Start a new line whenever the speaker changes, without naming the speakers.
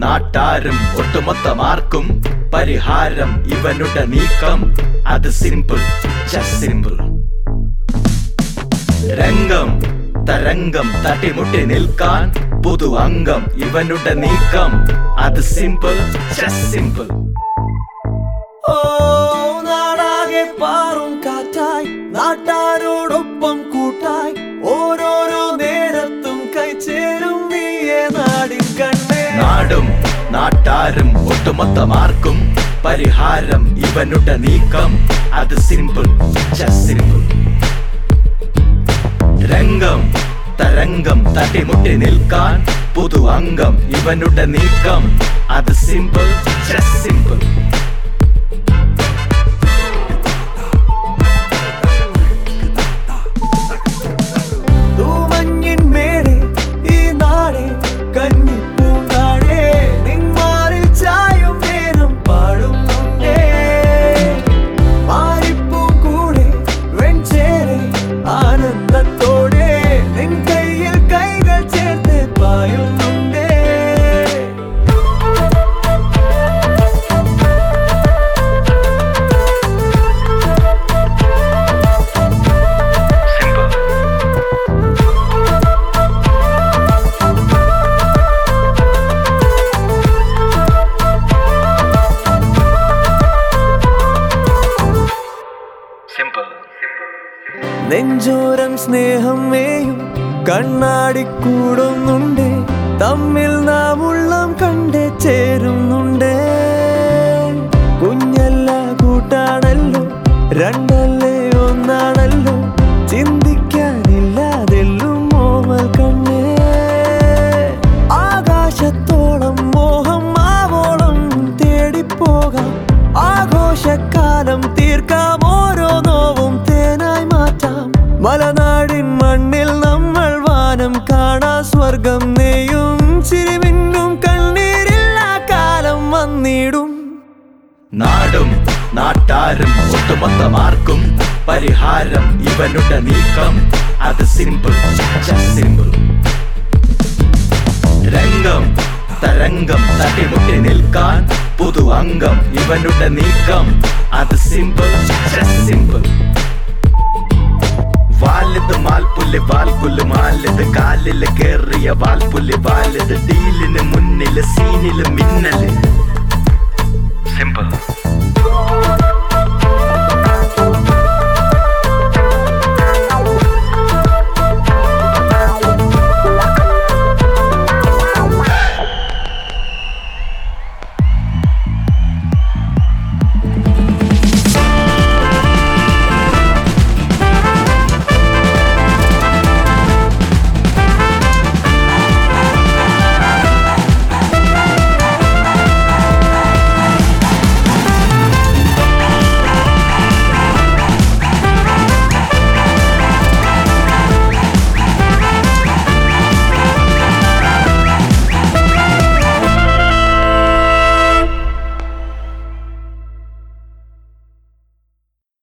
നാട്ടാരും ഒട്ടുമൊത്തമാർക്കും പരിഹാരം ഇവനുടെ നീക്കം അത് സിമ്പിൾ ജസ്റ്റ് സിമ്പിൾ രംഗം തരംഗം തട്ടിമുട്ടി നിൽക്കാൻ പുതു അംഗം ഇവനുടെ നീക്കം അത് സിമ്പിൾ ജസ്റ്റ് സിമ്പിൾ
ഓ നാടാകെ പാറും കാറ്റായി നാട്ടാരോടൊപ്പം കൂട്ടായി ഓരോരോ നേരത്തും കൈചേരും നീയെ നാടിൻ കണ്ണേ
നാടും നാട്ടാരും ഒട്ടുമൊത്തമാർക്കും പരിഹാരം ഇവനുടെ നീക്കം അത് സിമ്പിൾ ജസ്റ്റ് സിമ്പിൾ രംഗം തരംഗം തട്ടിമുട്ടി നിൽക്കാൻ പുതു അംഗം ഇവനുടെ നീക്കം അത് സിമ്പിൾ ജസ്റ്റ് സിമ്പിൾ
തൂമഞ്ഞിൻ മേടെ ഈ നാടേ കന്നിപ്പൂങ്കാടേ നിന്മാറിൽ ചായും നേരം പാടുന്നുണ്ടേ മാറിപ്പൂ കൂടെ വെൺചേരെ ആനന്ദത്തോടെ നിൻ കയ്യിൽ കൈകൾ ചേർത്ത് പായുന്നുണ്ടേ നെഞ്ചോരം സ്നേഹം മേയും കണ്ണാടിക്കൂടുന്നുണ്ട് തമ്മിൽ നാം ഉള്ളം കണ്ട് ചേരുന്നുണ്ട് കുഞ്ഞല്ല കൂട്ടാണല്ലോ രണ്ടല്ലേ ഒന്നാണല്ലോ ചിന്തിക്കാനില്ലാതെല്ലും മോമൽ കണ്ണേ ആകാശത്തോളം മോഹം ആവോളം തേടിപ്പോകാം ആഘോഷക്കാലം തീർക്കാം ഓരോ നോവും തേനായി മാറ്റാം മലനാടിൻ മണ്ണിൽ നമ്മൾ വാനം കാണാ സ്വർഗം നെയ്യും ചിരിമിന്നും കണ്ണീരില്ല കാലം വന്നിടും
നാടും നാട്ടാരും ഒട്ടുമൊത്തമാർക്കും പരിഹാരം ഇവനുടെ നീക്കം അത് സിമ്പിൾ ജസ്റ്റ് സിമ്പിൾ രംഗം തരംഗം തട്ടിമുട്ടി നിൽക്കാൻ പുതു അംഗം ഇവനുടെ നീക്കം അത് സിമ്പിൾ ജസ്റ്റ് സിമ്പിൾ വാലിത് മാൽപുല്ല് വാൽപുല്ല് മാലിത് കാലില് കേറിയ വാൽപുല്ല് വാലിത് ഡീലിന് മുന്നില് സീനില് മിന്നല് സിമ്പിൾ